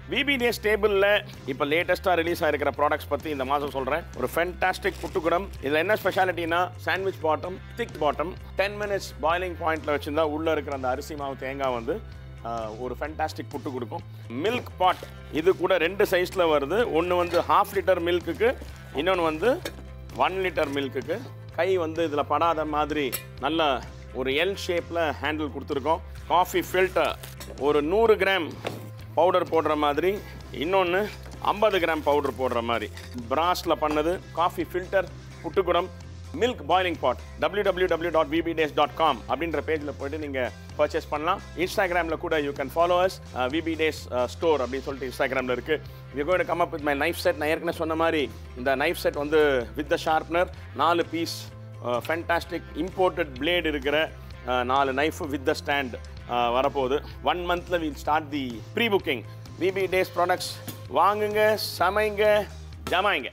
VP days டேபிளில் இப்போ லேட்டஸ்ட்டாக ரிலீஸ் ஆயிருக்கிற ப்ராடக்ட்ஸ் பற்றி இந்த மாதம் சொல்கிறேன் ஒரு ஃபென்டாஸ்டிக் புட்டுக்குடம் இதில் என்ன ஸ்பெஷாலிட்டினா sandwich bottom thick bottom ten minutes boiling பாயிண்ட்டில் வச்சுருந்தா உள்ளே இருக்கிற அந்த அரிசி மாவு தேங்காய் வந்து ஆஹ், ஒரு ஃபென்டாஸ்டிக் புட்டு கொடுக்கும் மில்க் பாட் இது கூட ரெண்டு சைஸில் வருது ஒன்று வந்து ஹாஃப் லிட்டர் மில்க்குக்கு இன்னொன்று வந்து ஒன் லிட்டர் மில்க்குக்கு கை வந்து இதில் படாத மாதிரி நல்ல ஒரு எல் ஷேப்பில் ஹேண்டில் கொடுத்துருக்கோம் காஃபி ஃபில்டர் ஒரு நூறு கிராம் பவுடர் போடுற மாதிரி இன்னொன்று ஐம்பது கிராம் பவுடர் போடுற மாதிரி பிராஸில் பண்ணது காஃபி ஃபில்டர் புட்டுக்குடம் milk boiling pot www.vbdays.com dot VB days dot com அப்படின்ற பேஜில் போயிட்டு நீங்கள் பர்ச்சேஸ் பண்ணலாம் இன்ஸ்டாகிராமில் கூட you can follow us VB days store அப்படின்னு சொல்லிட்டு இன்ஸ்டாகிராமில் இருக்குது you going come up with my knife set நான் ஏற்கனவே சொன்ன மாதிரி இந்த நைஃப் செட் வந்து வித் த ஷார்ப்னர் நாலு பீஸ் ஃபென்டாஸ்டிக் இம்போர்ட்டட் பிளேட் இருக்கிற அஹ், நாலு நைஃப் வித் த ஸ்டாண்ட் வரப்போகுது ஒன் மந்த்தில் will start the free booking VB days products வாங்குங்க சமைங்க ஜமாய்ங்க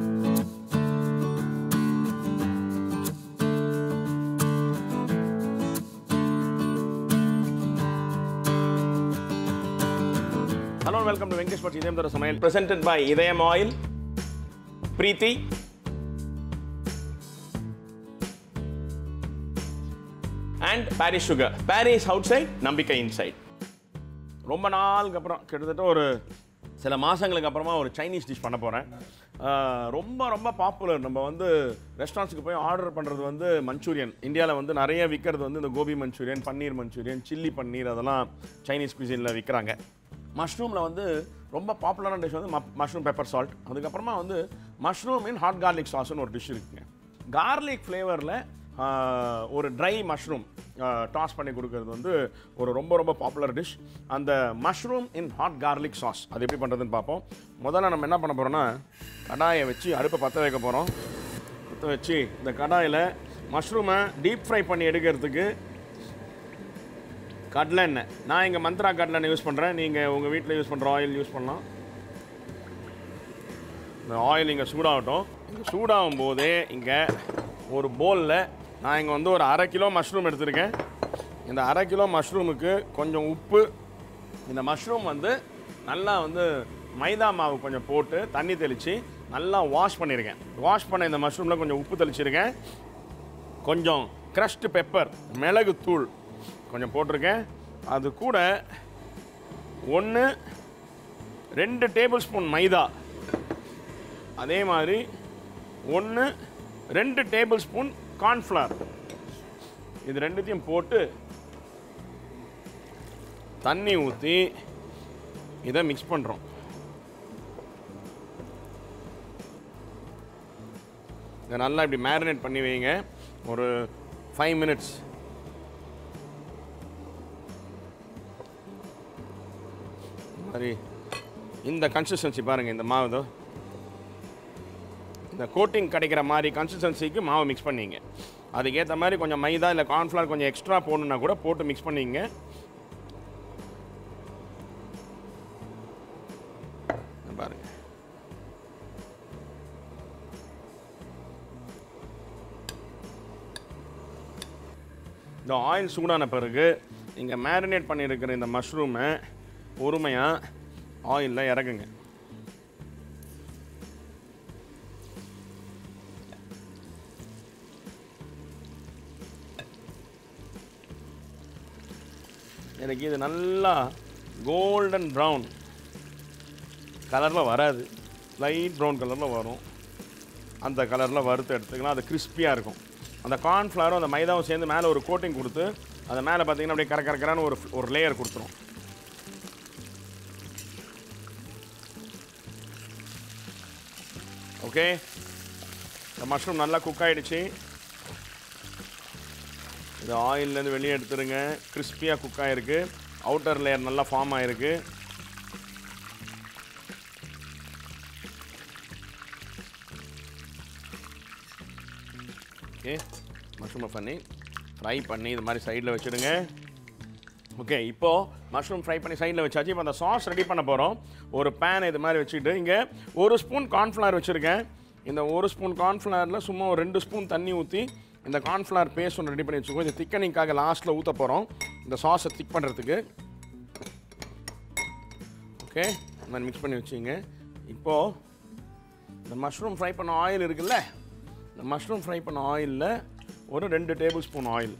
hello welcome to Venkatesh Bhat இதயம் தர சமையல் presented by Idhayam oil Preethi and Parry's sugar Parry's outside நம்பிக்கை இன்சைட் ரொம்ப நாளுக்கு அப்புறம் கிட்டத்தட்ட ஒரு சில மாதங்களுக்கு அப்புறமா ஒரு சைனீஸ் டிஷ் பண்ண போகிறேன் ரொம்ப ரொம்ப பாப்புலர் நம்ம வந்து ரெஸ்டாரண்ட்ஸுக்கு போய் ஆர்டர் பண்ணுறது வந்து மஞ்சூரியன் இந்தியாவில் வந்து நிறைய விற்கிறது வந்து இந்த gobi Manchurian paneer Manchurian chilli paneer அதெல்லாம் சைனீஸ் குசினில் விற்கிறாங்க மஷ்ரூமில் வந்து ரொம்ப பாப்புலரான டிஷ் வந்து மஷ்ரூம் பெப்பர் சால்ட் அதுக்கப்புறமா வந்து மஷ்ரூம் இன் ஹாட் கார்லிக் சாஸ்னு ஒரு டிஷ் இருக்குங்க கார்லிக் ஃப்ளேவரில் ஒரு ட்ரை மஷ்ரூம் டாஸ் பண்ணி கொடுக்கறது வந்து ஒரு ரொம்ப ரொம்ப பாப்புலர் டிஷ் அந்த mushroom in hot garlic sauce அது எப்படி பண்ணுறதுன்னு பார்ப்போம் முதல்ல நம்ம என்ன பண்ண போகிறோம்னா கடாயை வச்சு அடுப்பை பற்ற வைக்க போகிறோம் பற்ற வச்சு இந்த கடாயில் மஷ்ரூமை டீப் ஃப்ரை பண்ணி எடுக்கிறதுக்கு கடலை எண்ணெய் நான் இங்கே மந்த்ரா கடலை எண்ணெய் யூஸ் பண்ணுறேன் நீங்கள் உங்கள் வீட்டில் யூஸ் பண்ணுற ஆயில் யூஸ் பண்ணலாம் இந்த ஆயில் இங்கே சூடாகட்டும் இங்கே சூடாகும் போதே இங்கே ஒரு பவுலில் நான் இங்கே வந்து ஒரு அரை கிலோ மஷ்ரூம் எடுத்திருக்கேன் இந்த அரை கிலோ மஷ்ரூமுக்கு கொஞ்சம் உப்பு இந்த மஷ்ரூம் வந்து நல்லா வந்து மைதா மாவு கொஞ்சம் போட்டு தண்ணி தெளித்து நல்லா வாஷ் பண்ணியிருக்கேன் வாஷ் பண்ண இந்த மஷ்ரூமில் கொஞ்சம் உப்பு தெளிச்சிருக்கேன் கொஞ்சம் க்ரஷ்டு பெப்பர் மிளகு தூள் கொஞ்சம் போட்டிருக்கேன் அது கூட ஒன்று ரெண்டு டேபிள் ஸ்பூன் மைதா அதே மாதிரி ஒன்று ரெண்டு டேபிள் ஸ்பூன் கார்ன்ஃப்ளவர் இது ரெண்டுத்தையும் போட்டு தண்ணி ஊற்றி இதை மிக்ஸ் பண்ணுறோம் இதை நல்லா இப்படி மேரினேட் பண்ணி வைங்க ஒரு ஃபைவ் மினிட்ஸ் மாதிரி இந்த கன்சிஸ்டன்சி பாருங்கள் இந்த மாவு இதோ. இந்த கோட்டிங் கிடைக்கிற மாதிரி கன்சிஸ்டன்சிக்கு மாவு மிக்ஸ் பண்ணிங்க அதுக்கேற்ற மாதிரி கொஞ்சம் மைதா இல்லை கார்ன்ஃப்ளவர் கொஞ்சம் எக்ஸ்ட்ரா போடணுன்னா கூட போட்டு மிக்ஸ் பண்ணிங்க இங்க பாருங்க இந்த ஆயில் சூடான பிறகு இங்கே மேரினேட் பண்ணியிருக்கிற இந்த மஷ்ரூமை பொறுமையாக ஆயிலில் இறக்குங்க எனக்கு இது நல்லா கோல்டன் ப்ரௌன் கலரில் வராது லைட் ப்ரௌன் கலரில் வரும் அந்த கலரில் வறுத்து எடுத்துக்கலாம் அது கிறிஸ்பியாக இருக்கும் அந்த கார்ன்ஃப்ளவரும் அந்த மைதாவும் சேர்ந்து மேலே ஒரு கோட்டிங் கொடுத்து அது மேலே பார்த்தீங்கன்னா அப்படியே கர கரக்கரான ஒரு ஒரு லேயர் கொடுத்துரும் ஓகே இந்த மஷ்ரூம் நல்லா குக் ஆகிடுச்சு இது ஆயிலேருந்து வெளியே எடுத்துருங்க கிறிஸ்பியாக குக் ஆகிருக்கு அவுட்டர் லேயர் நல்லா ஃபார்ம் ஆகிருக்கு ஓகே மஷ்ரூமை பண்ணி ஃப்ரை பண்ணி இது மாதிரி சைடில் வச்சுடுங்க ஓகே இப்போது மஷ்ரூம் ஃப்ரை பண்ணி சைடில் வச்சாச்சு இப்போ அந்த சாஸ் ரெடி பண்ண போகிறோம் ஒரு பேன் இது மாதிரி வச்சுக்கிட்டு இங்கே ஒரு ஸ்பூன் கார்ன்ஃப்ளவர் வச்சுருக்கேன் இந்த ஒரு ஸ்பூன் கார்ன்ஃப்ளவரில் சும்மா ஒரு ரெண்டு ஸ்பூன் தண்ணி ஊற்றி இந்த கார்ன்ஃப்ளவர் பேஸ்ட் ஒன்று ரெடி பண்ணி வச்சுக்கோ இந்த திக்கனிங்காக லாஸ்ட்டில் ஊற்ற போகிறோம் இந்த சாஸை திக் பண்ணுறதுக்கு ஓகே இந்த மாதிரி மிக்ஸ் பண்ணி வச்சுங்க இப்போது இந்த மஷ்ரூம் ஃப்ரை பண்ண ஆயில் இருக்குல்ல இந்த மஷ்ரூம் ஃப்ரை பண்ண ஆயிலில் ஒரு ரெண்டு டேபிள் ஸ்பூன் ஆயில்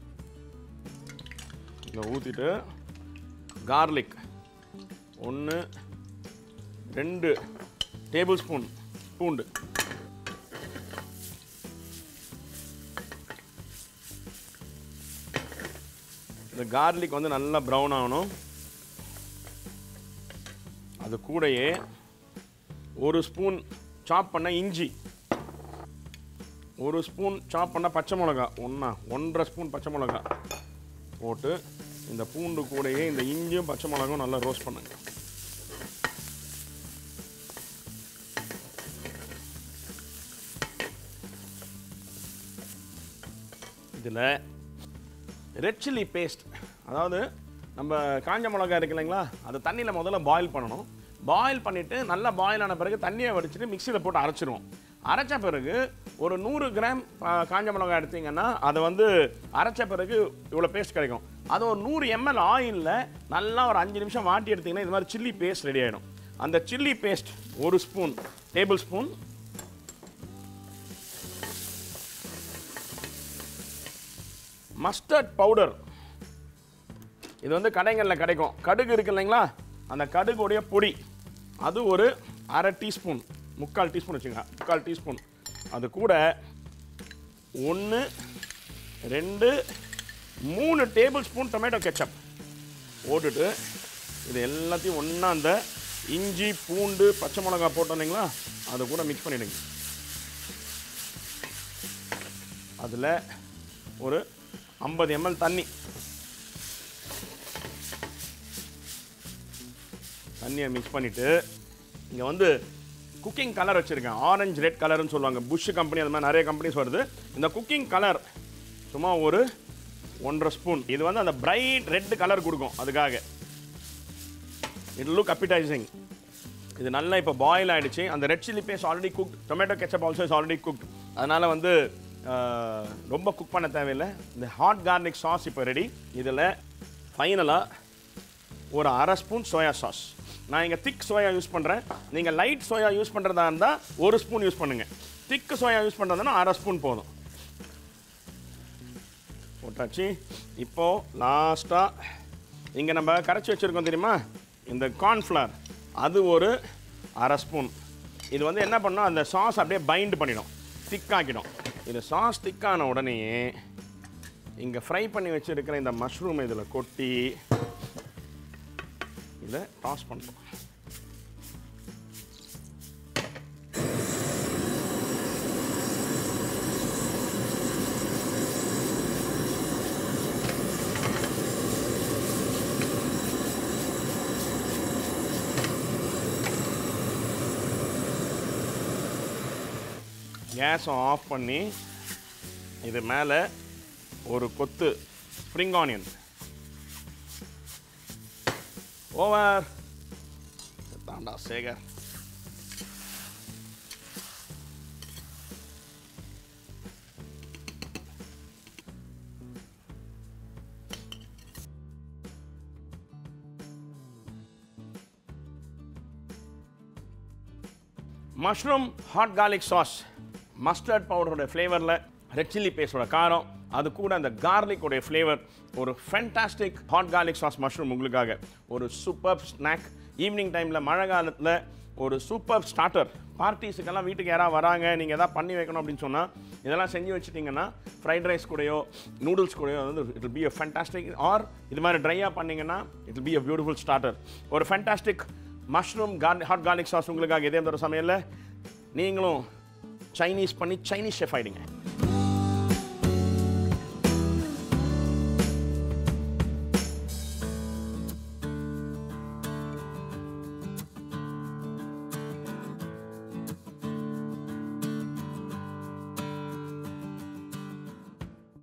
இதில் ஊற்றிட்டு கார்லிக் ஒன்று ரெண்டு டேபிள் ஸ்பூன் பூண்டு இந்த கார்லிக் வந்து நல்லா ப்ரௌன் ஆகணும் அது கூடயே ஒரு ஸ்பூன் சாப் பண்ண இஞ்சி ஒரு ஸ்பூன் சாப் பண்ண பச்சை மிளகா ஒன்றா ஒன்றரை ஸ்பூன் பச்சை மிளகா போட்டு இந்த பூண்டு கூடயே இந்த இஞ்சியும் பச்சை மிளகும் நல்லா ரோஸ்ட் பண்ணுங்க இதில் ரெட் சில்லி பேஸ்ட் அதாவது நம்ம காஞ்ச மிளகா இருக்கு இல்லைங்களா அதை தண்ணியில் முதல்ல பாயில் பண்ணணும் பாயில் பண்ணிவிட்டு நல்லா பாயில் ஆன பிறகு தண்ணியை வடிச்சிட்டு மிக்சியில் போட்டு அரைச்சிருவோம் அரைச்ச பிறகு ஒரு நூறு கிராம் ஆ, காஞ்ச மிளகா எடுத்தீங்கன்னா அதை வந்து அரைச்ச பிறகு இவ்வளோ பேஸ்ட் கிடைக்கும் அது ஒரு நூறு எம்எல் ஆயிலில் நல்லா ஒரு அஞ்சு நிமிஷம் வாட்டி எடுத்தீங்கன்னா இது மாதிரி சில்லி பேஸ்ட் ரெடி ஆகிடும் அந்த சில்லி பேஸ்ட் ஒரு spoon tablespoon mustard powder இது வந்து கடைகளில் கிடைக்கும் கடுகு இருக்கு இல்லைங்களா அந்த கடுகுடைய பொடி அது ஒரு அரை டீஸ்பூன் முக்கால் டீஸ்பூன் வச்சுங்க முக்கால் டீஸ்பூன் அது கூட ஒன்று ரெண்டு மூணு டேபிள் ஸ்பூன் டொமேட்டோ கெச்சப் போட்டுட்டு இது எல்லாத்தையும் ஒன்றா அந்த இஞ்சி பூண்டு பச்சை மிளகா போட்டோம் இல்லைங்களா அதை கூட மிக்ஸ் பண்ணிடுங்க அதில் ஒரு ஐம்பது எம்எல் தண்ணி தண்ணியை மிக்ஸ் பண்ணிவிட்டு இங்கே வந்து குக்கிங் கலர் வச்சுருக்கேன் ஆரஞ்சு ரெட் கலர்னு சொல்லுவாங்க புஷ் கம்பெனி அது மாதிரி நிறைய கம்பெனிஸ் வருது இந்த குக்கிங் கலர் சும்மா ஒரு ஒன்றரை ஸ்பூன் இது வந்து அந்த பிரைட் ரெட் கலர் கொடுக்கும் அதுக்காக இட் லுக் அப்பிடைசிங் இது நல்லா இப்போ பாயில் ஆயிடுச்சு அந்த red chilli paste already cook tomato ketchup also is already cooked அதனால் வந்து ஆஹ், ரொம்ப குக் பண்ண தேவையில்லை இந்த ஹாட் கார்லிக் சாஸ் இப்போ ரெடி இதில் ஃபைனலாக ஒரு அரை ஸ்பூன் சோயா சாஸ் நான் இங்கே திக் சோயா யூஸ் பண்ணுறேன் நீங்கள் லைட் சோயா யூஸ் பண்ணுறதா இருந்தால் ஒரு ஸ்பூன் யூஸ் பண்ணுங்கள் திக் சோயா யூஸ் பண்ணுறதுனா அரை ஸ்பூன் போதும் போட்டாச்சு இப்போது லாஸ்ட்டாக இங்கே நம்ம கரைச்சி வச்சுருக்கோம் தெரியுமா இந்த கார்ன்ஃப்ளவர் அது ஒரு அரை ஸ்பூன் இது வந்து என்ன பண்ணோம் அந்த சாஸ் அப்படியே பைண்ட் பண்ணிடும் திக்காக்கிடும் இது சாஸ் திக்கான உடனே இங்கே ஃப்ரை பண்ணி வச்சுருக்கிற இந்த மஷ்ரூம் இதில் கொட்டி இதை டாஸ் பண்ணுறோம் கேஸை ஆஃப் பண்ணி இது மேலே ஒரு கொத்து ஸ்ப்ரிங் ஆனியன் ஓவர் தாண்டா Sekar mushroom hot garlic sauce mustard பவுடரோட ஃப்ளேவரில் ரெட் சில்லி பேஸ்டோட காரம் அது கூட அந்த garlic-உடைய ஃப்ளேவர் ஒரு fantastic hot garlic sauce mushroom உங்களுக்காக ஒரு சூப்பர் ஸ்நாக் ஈவினிங் டைமில் மழை காலத்தில் ஒரு சூப்பர் ஸ்டார்டர் பார்ட்டிஸுக்கெல்லாம் வீட்டுக்கு யாராவது வராங்க நீங்கள் எதாவது பண்ணி வைக்கணும் அப்படின்னு சொன்னால் இதெல்லாம் செஞ்சு வச்சிட்டிங்கன்னா ஃப்ரைட் ரைஸ் கூடயோ நூடுல்ஸ் கூடயோ வந்து it be a fantastic or இது மாதிரி ட்ரையாக பண்ணிங்கன்னா it be a beautiful starter ஒரு fantastic mushroom garlic hot garlic sauce உங்களுக்காக இதே ஒரு சமையலில் நீங்களும் சைனீஸ் பண்ணி சைனீஸ் ஷெஃப் ஆயிடுங்க